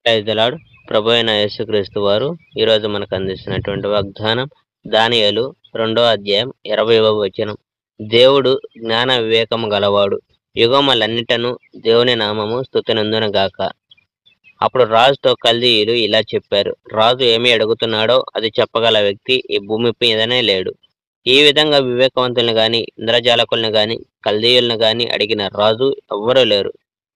ప్రైజ్లాడ్ ప్రభు అయిన యేసుక్రీస్తు వారు ఈరోజు మనకు అందిస్తున్నటువంటి వాగ్దానం దానియలు రెండో అధ్యాయం ఇరవైవ వచనం దేవుడు జ్ఞాన వివేకము గలవాడు యుగములన్నిటను దేవుని నామము స్థుతినందున గాక అప్పుడు రాజుతో కల్దీయులు ఇలా చెప్పారు రాజు ఏమి అడుగుతున్నాడో అది చెప్పగల వ్యక్తి ఈ భూమి మీదనే లేడు ఈ విధంగా వివేకవంతుల్ని గాని ఇంద్రజాలకుల్ని గాని కల్దీయుల్ని గాని అడిగిన రాజు ఎవ్వరూ లేరు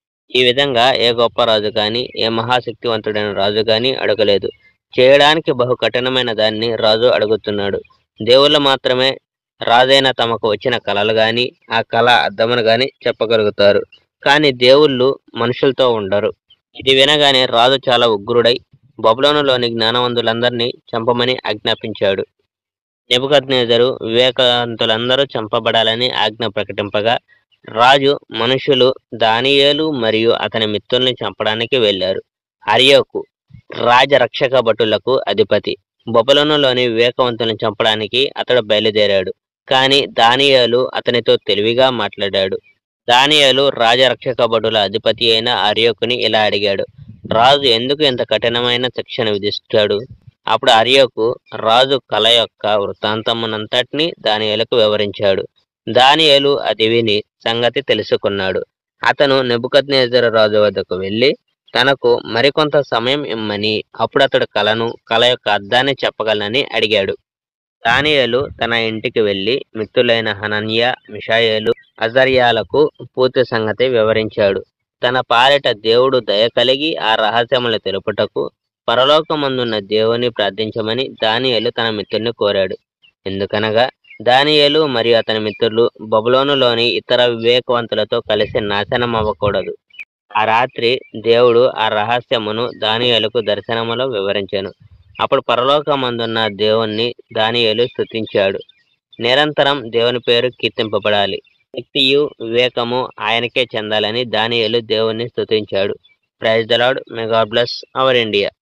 ఈ విధంగా ఏ గొప్ప రాజు కానీ ఏ మహాశక్తివంతుడైన రాజు కానీ అడగలేదు చేయడానికి బహు కఠినమైన దాన్ని రాజు అడుగుతున్నాడు దేవుళ్ళు మాత్రమే రాజైన తమకు వచ్చిన కళలు గాని ఆ కళ అర్థమును గాని చెప్పగలుగుతారు కానీ దేవుళ్ళు మనుషులతో ఉండరు ఇది వినగానే రాజు చాలా ఉగ్రుడై బబులోనులోని జ్ఞానవంతులందరినీ చంపమని ఆజ్ఞాపించాడు నెబుకద్నేజరు వివేకవంతులందరూ చంపబడాలని ఆజ్ఞ ప్రకటింపగా రాజు మనుషులు దానియేలు మరియు అతని మిత్రుల్ని చంపడానికి వెళ్ళారు అరియోకు రాజరక్షక భటులకు అధిపతి బొబలనులోని వివేకవంతులను చంపడానికి అతడు బయలుదేరాడు కానీ దానియేలు అతనితో తెలివిగా మాట్లాడాడు దానియేలు రాజరక్షక భటుల అధిపతి అయిన అరియోకుని ఇలా అడిగాడు రాజు ఎందుకు ఇంత కఠినమైన శిక్షణ విధిస్తాడు అప్పుడు అరియోకు రాజు కళ యొక్క వృత్తాంతమునంతటిని దానియేలకు వివరించాడు దానియేలు అది విని సంగతి తెలుసుకున్నాడు అతను నెబుకద్నేజరు రాజు వద్దకు వెళ్ళి తనకు మరికొంత సమయం ఇమ్మని అప్పుడు అతడు కలను కళ యొక్క అర్థాన్ని చెప్పగలనని అడిగాడు దానియేలు తన ఇంటికి వెళ్ళి మిత్రులైన హనన్య మిషాయేలు అజర్యాలకు పూర్తి సంగతి వివరించాడు తన పాలిట దేవుడు దయ కలిగి ఆ రహస్యములు తెలుపుటకు పరలోకమందున్న దేవుని ప్రార్థించమని దానియేలు తన మిత్రుని కోరాడు ఎందుకనగా దానియేలు మరియు అతని మిత్రులు బబులోనులోని ఇతర వివేకవంతులతో కలిసి నాశనం అవ్వకూడదు ఆ రాత్రి దేవుడు ఆ రహస్యమును దానియేలుకు దర్శనములో వివరించాను అప్పుడు పరలోకమందున్న దేవుణ్ణి దానియేలు స్తుతించాడు నిరంతరం దేవుని పేరు కీర్తింపబడాలి శక్తియు వివేకము ఆయనకే చెందాలని దానియేలు దేవుణ్ణి స్తుతించాడు praise the Lord may God bless our India